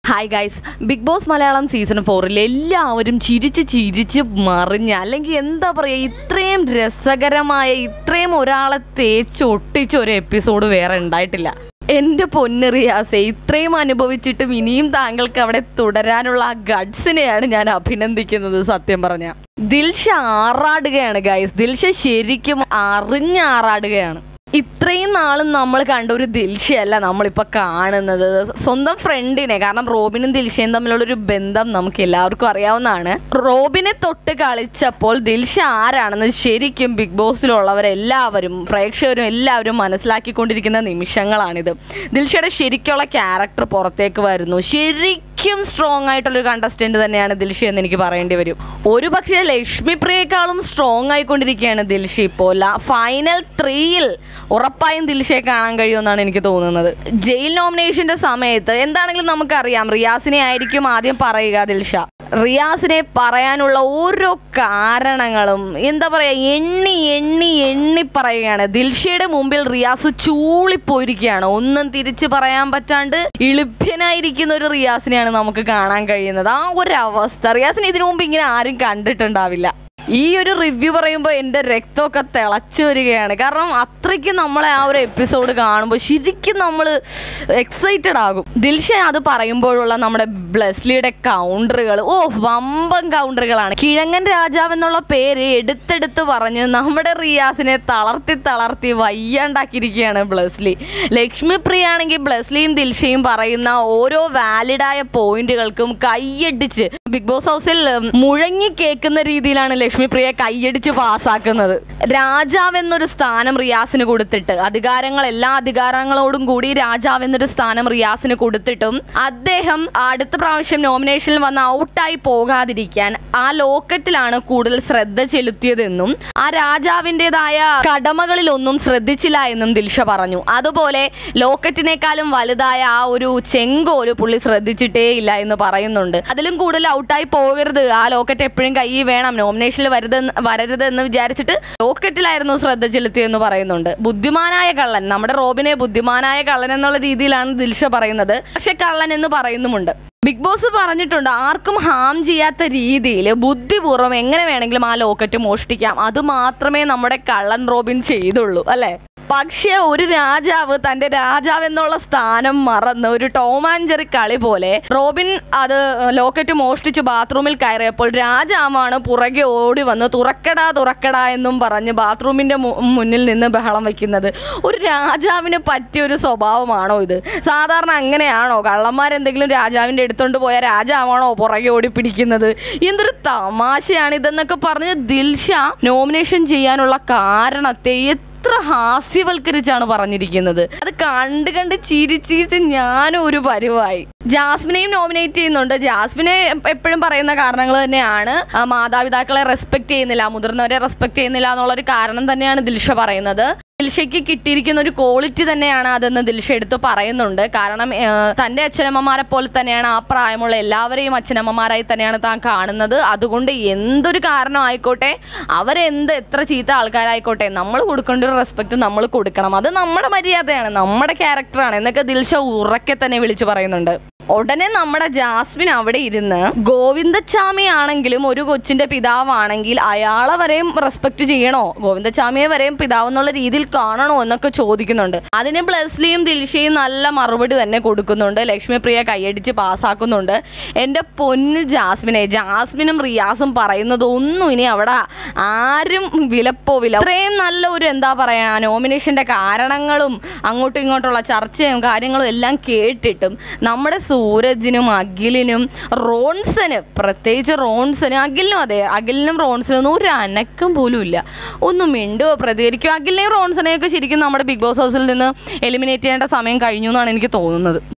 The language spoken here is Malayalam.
hi guys Bigg Boss Malayalam season ഫോറിൽ എല്ലാവരും ചിരിച്ച് ചിരിച്ച് മറിഞ്ഞ് അല്ലെങ്കിൽ എന്താ പറയുക ഇത്രയും രസകരമായ ഇത്രയും ഒരാളെ തേച്ച് ഒട്ടിച്ച ഒരു എപ്പിസോഡ് വേറെ ഉണ്ടായിട്ടില്ല എൻ്റെ പൊന്നറിയാസെ ഇത്രയും അനുഭവിച്ചിട്ടും ഇനിയും താങ്കൾക്ക് അവിടെ തുടരാനുള്ള ആ ഗഡ്സിനെയാണ് ഞാൻ അഭിനന്ദിക്കുന്നത് സത്യം പറഞ്ഞ ദിൽഷ ആറാടുകയാണ് ഗൈസ് ദിൽഷ ശരിക്കും അറിഞ്ഞ് ആറാടുകയാണ് ഇത്രയും നാളും നമ്മൾ കണ്ട ഒരു ദിൽഷയല്ല നമ്മളിപ്പോൾ കാണുന്നത് സ്വന്തം ഫ്രണ്ടിനെ കാരണം റോബിനും ദിൽഷയും തമ്മിലുള്ളൊരു ബന്ധം നമുക്ക് എല്ലാവർക്കും അറിയാവുന്നതാണ് റോബിനെ തൊട്ട് കളിച്ചപ്പോൾ ദിൽഷ ആരാണെന്ന് ശരിക്കും ബിഗ് ബോസിലുള്ളവരെല്ലാവരും പ്രേക്ഷകരും എല്ലാവരും മനസ്സിലാക്കിക്കൊണ്ടിരിക്കുന്ന നിമിഷങ്ങളാണിത് ദിൽഷയുടെ ശരിക്കുള്ള ക്യാരക്ടർ പുറത്തേക്ക് വരുന്നു ശരിക്കും സ്ട്രോങ് ആയിട്ടുള്ളൊരു കണ്ടസ്റ്റന്റ് തന്നെയാണ് ദിൽഷ എന്ന് എനിക്ക് പറയേണ്ടി വരും ഒരു പക്ഷേ ലക്ഷ്മി പ്രിയേക്കാളും സ്ട്രോങ് ആയിക്കൊണ്ടിരിക്കുകയാണ് ദിൽഷ ഇപ്പോൾ ഫൈനൽ ത്രീയിൽ ഉറപ്പായും ദിൽഷയെ കാണാൻ കഴിയുമെന്നാണ് എനിക്ക് തോന്നുന്നത് ജയിൽ നോമിനേഷന്റെ സമയത്ത് എന്താണെങ്കിലും നമുക്കറിയാം റിയാസിനെ ആയിരിക്കും ആദ്യം പറയുക ദിൽഷ റിയാസിനെ പറയാനുള്ള ഓരോ കാരണങ്ങളും എന്താ പറയുക എണ്ണി എണ്ണി എണ്ണി പറയുകയാണ് ദിൽഷയുടെ മുമ്പിൽ റിയാസ് ചൂളിപ്പോയിരിക്കുകയാണ് ഒന്നും തിരിച്ചു പറയാൻ പറ്റാണ്ട് ഇളിഭ്യനായിരിക്കുന്ന ഒരു റിയാസിനെയാണ് നമുക്ക് കാണാൻ കഴിയുന്നത് ആ ഒരു അവസ്ഥ റിയാസിന് ഇതിനു മുമ്പ് ഇങ്ങനെ ആരും കണ്ടിട്ടുണ്ടാവില്ല ഈ ഒരു റിവ്യൂ പറയുമ്പോൾ എൻ്റെ രക്തമൊക്കെ തിളച്ചു വരികയാണ് കാരണം അത്രയ്ക്ക് നമ്മളെ ആ ഒരു എപ്പിസോഡ് കാണുമ്പോൾ ശരിക്കും നമ്മൾ എക്സൈറ്റഡ് ആകും ദിൽഷ അത് പറയുമ്പോഴുള്ള നമ്മുടെ ബ്ലെസ്ലിയുടെ കൗണ്ടറുകൾ ഓ വമ്പൻ കൗണ്ടറുകളാണ് കിഴങ്ങൻ രാജാവ് എന്നുള്ള പേര് എടുത്തെടുത്ത് പറഞ്ഞ് നമ്മുടെ റിയാസിനെ തളർത്തി തളർത്തി വയ്യാണ്ടാക്കിയിരിക്കുകയാണ് ബ്ലെസ്ലി ലക്ഷ്മി പ്രിയ ആണെങ്കിൽ ബ്ലെസ്ലിയും ദിൽഷയും പറയുന്ന ഓരോ വാലിഡായ പോയിന്റുകൾക്കും കൈയടിച്ച് ബിഗ് ബോസ് ഹൗസിൽ മുഴങ്ങി കേൾക്കുന്ന രീതിയിലാണ് ലക്ഷ്മി പ്രിയ കൈയടിച്ച് പാസ്സാക്കുന്നത് രാജാവ് എന്നൊരു സ്ഥാനം റിയാസിന് കൊടുത്തിട്ട് അധികാരങ്ങൾ എല്ലാ അധികാരങ്ങളോടും കൂടി രാജാവ് എന്നൊരു സ്ഥാനം റിയാസിന് കൊടുത്തിട്ടും അദ്ദേഹം അടുത്ത പ്രാവശ്യം നോമിനേഷനിൽ വന്ന് ഔട്ടായി പോകാതിരിക്കാൻ ആ ലോക്കറ്റിലാണ് കൂടുതൽ ശ്രദ്ധ ചെലുത്തിയതെന്നും ആ രാജാവിൻ്റെതായ കടമകളിലൊന്നും ശ്രദ്ധിച്ചില്ല എന്നും ദിൽഷ പറഞ്ഞു അതുപോലെ ലോക്കറ്റിനേക്കാളും വലുതായ ആ ഒരു ചെങ്കോല് പുള്ളി ശ്രദ്ധിച്ചിട്ടേ ഇല്ല എന്ന് പറയുന്നുണ്ട് അതിലും കൂടുതൽ ഔട്ടായി പോകരുത് ആ ലോക്കറ്റ് എപ്പോഴും കയ്യിൽ വേണം നോമിനേഷനിൽ വരുതെന്ന് വരരുതെന്ന് വിചാരിച്ചിട്ട് ലോക്കറ്റിലായിരുന്നു ശ്രദ്ധ ചെലുത്തിയെന്ന് പറയുന്നുണ്ട് ബുദ്ധിമാനായ കള്ളൻ നമ്മുടെ റോബിനെ ബുദ്ധിമാനായ കള്ളൻ എന്നുള്ള രീതിയിലാണ് ദിൽഷ പറയുന്നത് പക്ഷെ കള്ളൻ എന്ന് പറയുന്നുമുണ്ട് ബിഗ് ബോസ് പറഞ്ഞിട്ടുണ്ട് ആർക്കും ഹാം ചെയ്യാത്ത രീതിയിൽ ബുദ്ധിപൂർവ്വം എങ്ങനെ വേണമെങ്കിലും ആ ലോക്കറ്റ് മോഷ്ടിക്കാം അത് മാത്രമേ നമ്മുടെ കള്ളൻ റോബിൻ ചെയ്തുള്ളൂ അല്ലേ പക്ഷേ ഒരു രാജാവ് തന്റെ രാജാവ് എന്നുള്ള സ്ഥാനം മറന്ന് ഒരു ടോം ആൻഡ് ജെറി കളി പോലെ റോബിൻ അത് ലോക്കറ്റ് മോഷ്ടിച്ച് ബാത്റൂമിൽ കയറിയപ്പോൾ രാജാവാണ് പുറകെ ഓടി വന്ന് തുറക്കടാ തുറക്കടാ എന്നും പറഞ്ഞ് ബാത്റൂമിന്റെ മു- മുന്നിൽ നിന്ന് ബഹളം വെക്കുന്നത് ഒരു രാജാവിന് പറ്റിയ ഒരു സ്വഭാവമാണോ ഇത് സാധാരണ അങ്ങനെയാണോ കള്ളന്മാരെന്തെങ്കിലും രാജാവിന്റെ എടുത്തോണ്ട് പോയ രാജാവാണോ പുറകെ ഓടി പിടിക്കുന്നത് എന്തൊരു തമാശയാണ് ഇതെന്നൊക്കെ പറഞ്ഞ് ദിൽഷ നോമിനേഷൻ ചെയ്യാനുള്ള കാരണത്തെ എത്ര ഹാസ്യവൽക്കരിച്ചാണ് പറഞ്ഞിരിക്കുന്നത് അത് കണ്ട് കണ്ട് ചിരിച്ചിരിച്ച് ഞാനും ഒരു പരുവായി ജാസ്മിനെയും നോമിനേറ്റ് ചെയ്യുന്നുണ്ട് ജാസ്മിനെ എപ്പോഴും പറയുന്ന കാരണങ്ങൾ തന്നെയാണ് ആ, മാതാപിതാക്കളെ റെസ്പെക്ട് ചെയ്യുന്നില്ല മുതിർന്നവരെ റെസ്പെക്ട് ചെയ്യുന്നില്ല എന്നുള്ളൊരു കാരണം തന്നെയാണ് ദിൽഷ പറയുന്നത് ദിൽഷയ്ക്ക് കിട്ടിയിരിക്കുന്ന ഒരു ക്വാളിറ്റി തന്നെയാണ് അതെന്ന് ദിൽഷ എടുത്ത് പറയുന്നുണ്ട് കാരണം ആ, തന്റെ അച്ഛനമ്മമാരെ പോലെ തന്നെയാണ് ആ പ്രായമുള്ള എല്ലാവരെയും അച്ഛനമ്മമാരായി തന്നെയാണ് താൻ കാണുന്നത് അതുകൊണ്ട് എന്തൊരു കാരണം ആയിക്കോട്ടെ അവരെന്ത് എത്ര ചീത്ത ആൾക്കാരായിക്കോട്ടെ നമ്മൾ കൊടുക്കേണ്ട ഒരു റെസ്പെക്ട് നമ്മൾ കൊടുക്കണം അത് നമ്മുടെ മര്യാദയാണ് നമ്മുടെ ക്യാരക്ടറാണ് എന്നൊക്കെ ദിൽഷ ഉറക്കെ തന്നെ വിളിച്ചു പറയുന്നുണ്ട് ഉടനെ നമ്മുടെ ജാസ്മിൻ അവിടെ ഇരുന്ന് ഗോവിന്ദച്ചാമി ആണെങ്കിലും ഒരു കൊച്ചിന്റെ പിതാവാണെങ്കിൽ അയാളെ വരെയും റെസ്പെക്ട് ചെയ്യണോ ഗോവിന്ദച്ചാമിയെ വരെയും പിതാവ് എന്നുള്ള രീതിയിൽ കാണണോ എന്നൊക്കെ ചോദിക്കുന്നുണ്ട് അതിന് ബ്ലെസ്ലിയും ദിൽഷയും നല്ല മറുപടി തന്നെ കൊടുക്കുന്നുണ്ട് ലക്ഷ്മി പ്രിയ കൈയടിച്ച് പാസ്സാക്കുന്നുണ്ട് എൻ്റെ പൊന്ന് ജാസ്മിനെ ജാസ്മിനും റിയാസും പറയുന്നത് ഒന്നും ഇനി അവിടെ ആരും വിലപ്പോവില്ല അത്രയും നല്ല ഒരു എന്താ പറയാ നോമിനേഷന്റെ കാരണങ്ങളും അങ്ങോട്ടും ഇങ്ങോട്ടുള്ള ചർച്ചയും കാര്യങ്ങളും എല്ലാം കേട്ടിട്ടും നമ്മുടെ സൂരജിനും അഖിലിനും റോൺസന് പ്രത്യേകിച്ച് റോൺസന് അഖിലിനും അതെ അഖിലിനും റോൺസനും ഒന്നും ഒരു അനക്കം പോലും ഇല്ല ഒന്നും മിണ്ടുവോ പ്രതികരിക്കുമോ അഖിലിനെയും റോൺസനെയൊക്കെ ശരിക്കും നമ്മുടെ ബിഗ് ബോസ് ഹൗസിൽ നിന്ന് എലിമിനേറ്റ് ചെയ്യേണ്ട സമയം കഴിഞ്ഞു എന്നാണ് എനിക്ക് തോന്നുന്നത്